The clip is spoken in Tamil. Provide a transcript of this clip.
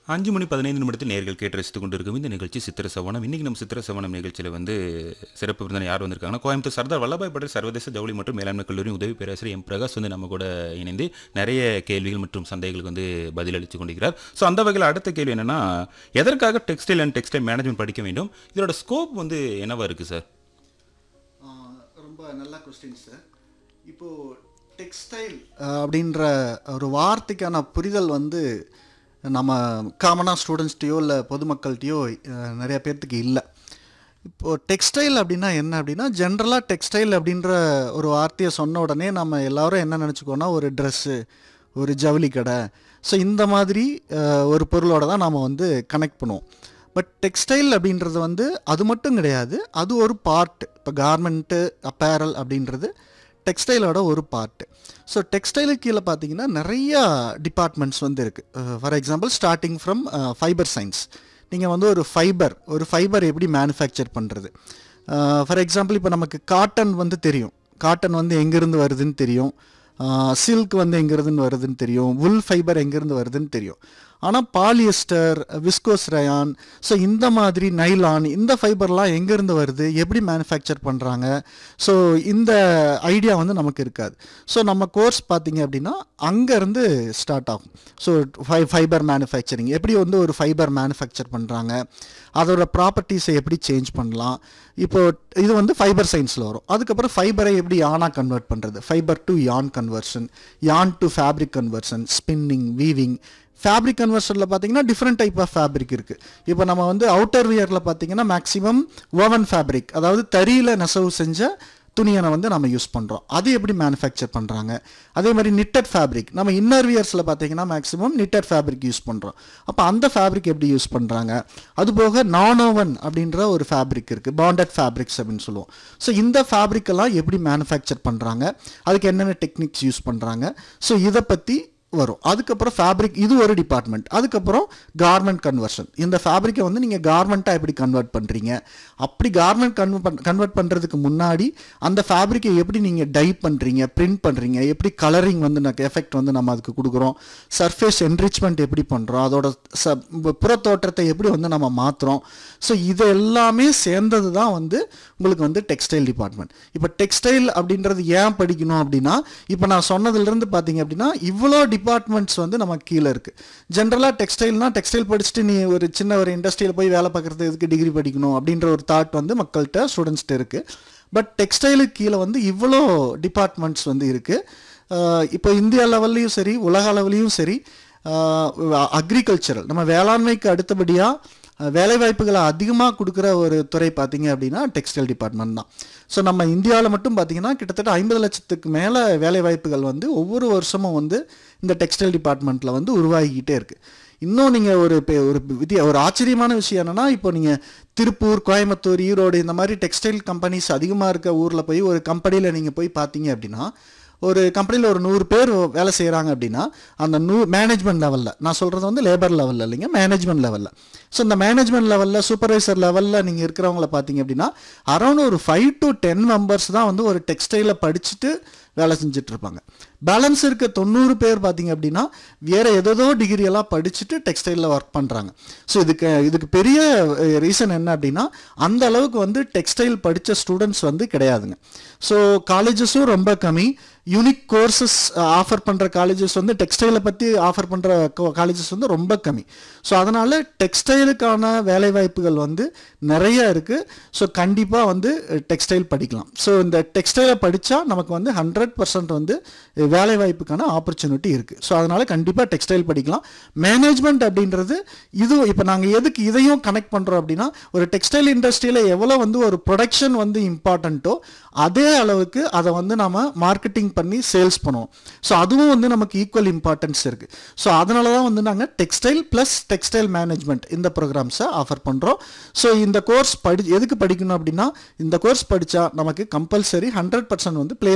அஞ்சு மணி பதினைந்து நிமிடத்தில் நேர்கள் கேட்டு ரசித்துக் கொண்டிருக்கும் இந்த நிகழ்ச்சி சித்திர சவனம் இன்னைக்கு நம்ம சித்திர சவனம் நிகழ்ச்சியில் வந்து சிறப்பு விருந்தினர் யார் வந்திருக்காங்கன்னா கோயம்புத்தூர் சர்தார் வல்லபாய் பட்டேல் சர்வதேச ஜவுளி மற்றும் மேலாண்மை கல்லூரி உதவி பேராசிரியர் எம் பிரகாஷ் வந்து நம்ம கூட இணைந்து நிறைய கேள்விகள் மற்றும் சந்தேகங்களுக்கு வந்து பதிலளித்து கொண்டிருக்கிறார் ஸோ அந்த வகையில் அடுத்த கேள்வி என்னன்னா எதற்காக டெக்ஸ்டைல் அண்ட் டெக்ஸ்டைல் மேனேஜ்மெண்ட் படிக்க வேண்டும் இதோட ஸ்கோப் வந்து என்னவா இருக்குது சார் ஆ, ரொம்ப நல்ல கொஸ்டின் சார் இப்போது டெக்ஸ்டைல் அப்படின்ற ஒரு வார்த்தைக்கான புரிதல் வந்து நம்ம காமனாக ஸ்டூடெண்ட்ஸ்டையோ இல்லை பொதுமக்கள்கிட்டயோ அஹ், நிறைய பேர்த்துக்கு இல்லை இப்போது டெக்ஸ்டைல் அப்படின்னா என்ன அப்படின்னா ஜென்ரலாக டெக்ஸ்டைல் அப்படின்ற ஒரு வார்த்தையை சொன்ன உடனே நம்ம எல்லாரும் என்ன நினச்சிக்கோன்னா ஒரு ட்ரெஸ்ஸு ஒரு ஜவுளி கடை ஸோ இந்த மாதிரி அஹ், ஒரு பொருளோட தான் நாம் வந்து கனெக்ட் பண்ணுவோம் பட் டெக்ஸ்டைல் அப்படின்றது வந்து அது மட்டும் கிடையாது அது ஒரு பார்ட் இப்போ கார்மெண்ட்டு அப்பேரல் அப்படின்றது டெக்ஸ்டைலோட ஒரு பார்ட்டு ஸோ டெக்ஸ்டைலுக்கு கீழே பார்த்தீங்கன்னா நிறையா டிபார்ட்மெண்ட்ஸ் வந்து இருக்குது for example starting from fiber science நீங்கள் வந்து ஒரு ஃபைபர் ஒரு ஃபைபர் எப்படி மேனுஃபேக்சர் பண்ணுறது ஃபார் எக்ஸாம்பிள் இப்போ நமக்கு காட்டன் வந்து தெரியும் காட்டன் வந்து எங்கேருந்து வருதுன்னு தெரியும் சில்க் வந்து எங்கேருந்துன்னு வருதுன்னு தெரியும் வுல் ஃபைபர் எங்கேருந்து வருதுன்னு தெரியும் ஆனால் பாலியஸ்டர் விஸ்கோஸ் ரயான் ஸோ இந்த மாதிரி நைலான் இந்த ஃபைபர்லாம் எங்கேருந்து வருது எப்படி மேனுஃபேக்சர் பண்ணுறாங்க ஸோ இந்த ஐடியா வந்து நமக்கு இருக்காது ஸோ நம்ம கோர்ஸ் பார்த்தீங்க அப்படின்னா அங்கேருந்து ஸ்டார்ட் ஆகும் ஸோ ஃபை ஃபைபர் மேனுஃபேக்சரிங் எப்படி வந்து ஒரு ஃபைபர் மேனுஃபேக்சர் பண்ணுறாங்க அதோட ப்ராப்பர்ட்டிஸை எப்படி சேஞ்ச் பண்ணலாம் இப்போ இது வந்து ஃபைபர் சயின்ஸில் வரும் அதுக்கப்புறம் ஃபைபரை எப்படி யானாக கன்வெர்ட் பண்ணுறது fiber to yarn conversion yarn to fabric conversion spinning weaving fabric கன்வர்ஷனில் பார்த்தீங்கன்னா டிஃப்ரெண்ட் டைப் ஆஃப் ஃபேப்ரிக் இருக்குது இப்போ நம்ம வந்து அவுட்டர் வியரில் பார்த்தீங்கன்னா மேக்ஸிமம் ஓவன் ஃபேப்ரிக் அதாவது தறியில் நெசவு செஞ்ச துணியை வந்து நம்ம யூஸ் பண்ணுறோம் அது எப்படி மேனுஃபேக்சர் பண்ணுறாங்க அதே மாதிரி நிட்டட் ஃபேப்ரிக் நம்ம இன்னர் வியர்ஸில் பார்த்தீங்கன்னா மேக்ஸிமம் நிட்டட் ஃபேப்ரிக் யூஸ் பண்ணுறோம் அப்போ அந்த ஃபேப்ரிக் எப்படி யூஸ் பண்ணுறாங்க அதுபோக நான் ஓவன் அப்படின்ற ஒரு ஃபேப்ரிக் இருக்குது பாண்டட் ஃபேப்ரிக்ஸ் அப்படின்னு சொல்லுவோம் ஸோ இந்த ஃபேப்ரிக் எல்லாம் எப்படி மேனுஃபேக்சர் பண்ணுறாங்க அதுக்கு என்னென்ன டெக்னிக்ஸ் யூஸ் பண்ணுறாங்க ஸோ இதை பற்றி வரும் அதுக்கப்புறம் ஃபேப்ரிக் இது ஒரு டிபார்ட்மெண்ட் அதுக்கப்புறம் கார்மெண்ட் கன்வர்ஷன் இந்த ஃபேப்ரிக்கை வந்து நீங்கள் கார்மெண்ட்டாக எப்படி கன்வெர்ட் பண்ணுறீங்க அப்படி கார்மெண்ட் கன்வெர்ட் கன்வெர்ட் பண்ணுறதுக்கு முன்னாடி அந்த ஃபேப்ரிக்கை எப்படி நீங்கள் டை பண்ணுறீங்க பிரிண்ட் பண்ணுறீங்க எப்படி கலரிங் வந்து நமக்கு எஃபெக்ட் வந்து நம்ம அதுக்கு கொடுக்குறோம் சர்ஃபேஸ் என்ரிச்மெண்ட் எப்படி பண்ணுறோம் அதோட ச புற தோற்றத்தை எப்படி வந்து நம்ம மாற்றுறோம் ஸோ இது எல்லாமே சேர்ந்தது தான் வந்து உங்களுக்கு வந்து டெக்ஸ்டைல் டிபார்ட்மெண்ட் இப்போ டெக்ஸ்டைல் அப்படின்றது ஏன் படிக்கணும் அப்படின்னா இப்போ நான் சொன்னதுலேருந்து பார்த்தீங்க அப்படின்னா இவ்வளோ டிபார்ட்மெண்ட்ஸ் வந்து நமக்கு கீழே இருக்குது ஜென்ரலாக டெக்ஸ்டைல்னால் டெக்ஸ்டைல் படிச்சுட்டு நீ ஒரு சின்ன ஒரு இண்டஸ்ட்ரியில் போய் வேலை பார்க்குறது எதுக்கு டிகிரி படிக்கணும் அப்படின்ற ஒரு தாட் வந்து மக்கள்கிட்ட ஸ்டூடெண்ட்ஸ்கிட்ட இருக்குது பட் டெக்ஸ்டைலுக்கு கீழே வந்து இவ்வளோ டிபார்ட்மெண்ட்ஸ் வந்து இருக்குது இப்போ இந்தியா லெவல்லையும் சரி உலக அளவுலேயும் சரி அக்ரிகல்ச்சரல் நம்ம வேளாண்மைக்கு அடுத்தபடியாக வேலைவாய்ப்புகளை அதிகமாக கொடுக்குற ஒரு துறை பார்த்தீங்க அப்படின்னா டெக்ஸ்டைல் டிபார்ட்மெண்ட் தான் ஸோ நம்ம இந்தியாவில் மட்டும் பார்த்தீங்கன்னா கிட்டத்தட்ட ஐம்பது லட்சத்துக்கு மேலே வேலைவாய்ப்புகள் வந்து ஒவ்வொரு வருஷமும் வந்து இந்த டெக்ஸ்டைல் டிபார்ட்மெண்ட்டில் வந்து உருவாகிக்கிட்டே இருக்குது இன்னும் நீங்கள் ஒரு பெ- ஒரு வித்திய ஒரு ஆச்சரியமான விஷயம் என்னென்னா இப்போ நீங்கள் திருப்பூர் கோயம்புத்தூர் ஈரோடு இந்த மாதிரி டெக்ஸ்டைல் கம்பெனிஸ் அதிகமாக இருக்க ஊரில் போய் ஒரு கம்பெனியில் நீங்கள் போய் பார்த்தீங்க அப்படின்னா ஒரு கம்பெனியில் ஒரு நூறு பேர் வேலை செய்கிறாங்க அப்படின்னா அந்த நூ மேனேஜ்மெண்ட் லெவலில் நான் சொல்கிறது வந்து லேபர் லெவலில் இல்லைங்க மேனேஜ்மெண்ட் லெவலில் ஸோ இந்த மேனேஜ்மெண்ட் லெவலில் சூப்பர்வைசர் லெவலில் நீங்கள் இருக்கிறவங்கள பார்த்தீங்க அப்படின்னா அரௌண்ட் ஒரு ஃபைவ் டு டென் மெம்பர்ஸ் தான் வந்து ஒரு டெக்ஸ்டைலை படிச்சுட்டு வேலை செஞ்சுட்டு இருப்பாங்க பேலன்ஸ் இருக்க தொண்ணூறு பேர் பார்த்தீங்க அப்படின்னா வேறு ஏதோ டிகிரி எல்லாம் படிச்சுட்டு டெக்ஸ்டைலில் ஒர்க் பண்ணுறாங்க ஸோ இதுக்கு இதுக்கு பெரிய ரீசன் என்ன அப்படின்னா அந்த அளவுக்கு வந்து டெக்ஸ்டைல் படித்த ஸ்டூடெண்ட்ஸ் வந்து கிடையாதுங்க ஸோ காலேஜஸும் ரொம்ப கம்மி யூனிக் கோர்சஸ் ஆஃபர் பண்ணுற காலேஜஸ் வந்து டெக்ஸ்டைலை பற்றி ஆஃபர் பண்ணுற காலேஜஸ் வந்து ரொம்ப கம்மி ஸோ அதனால் டெக்ஸ்டைலுக்கான வேலைவாய்ப்புகள் வந்து நிறைய இருக்குது ஸோ கண்டிப்பாக வந்து டெக்ஸ்டைல் படிக்கலாம் ஸோ இந்த டெக்ஸ்டைலை படித்தா நமக்கு வந்து ஹண்ட்ரட் பர்சன்ட் வந்து வேலைவாய்ப்புக்கான ஆப்பர்ச்சுனிட்டி இருக்குது ஸோ அதனால் கண்டிப்பாக டெக்ஸ்டைல் படிக்கலாம் மேனேஜ்மெண்ட் அப்படின்றது இது இப்போ நாங்கள் எதுக்கு இதையும் கனெக்ட் பண்ணுறோம் அப்படின்னா ஒரு டெக்ஸ்டைல் இண்டஸ்ட்ரியில் எவ்வளோ வந்து ஒரு ப்ரொடக்ஷன் வந்து இம்பார்ட்டண்ட்டோ அதே அளவுக்கு அதை வந்து நம்ம மார்க்கெட்டிங் பண்ணி சேல்ஸ் பண்ணுவோம் ஸோ அதுவும் வந்து நமக்கு ஈக்குவல் இம்பார்ட்டன்ஸ் இருக்குது ஸோ அதனால தான் வந்து நாங்கள் டெக்ஸ்டைல் ப்ளஸ் டெக்ஸ்டைல் மேனேஜ்மெண்ட் இந்த ப்ரோக்ராம்ஸை ஆஃபர் பண்ணுறோம் ஸோ இந்த கோர்ஸ் படி எதுக்கு படிக்கணும் அப்படின்னா இந்த கோர்ஸ் படித்தா நமக்கு கம்பல்சரி ஹண்ட்ரட் பர்சன்ட் வந்து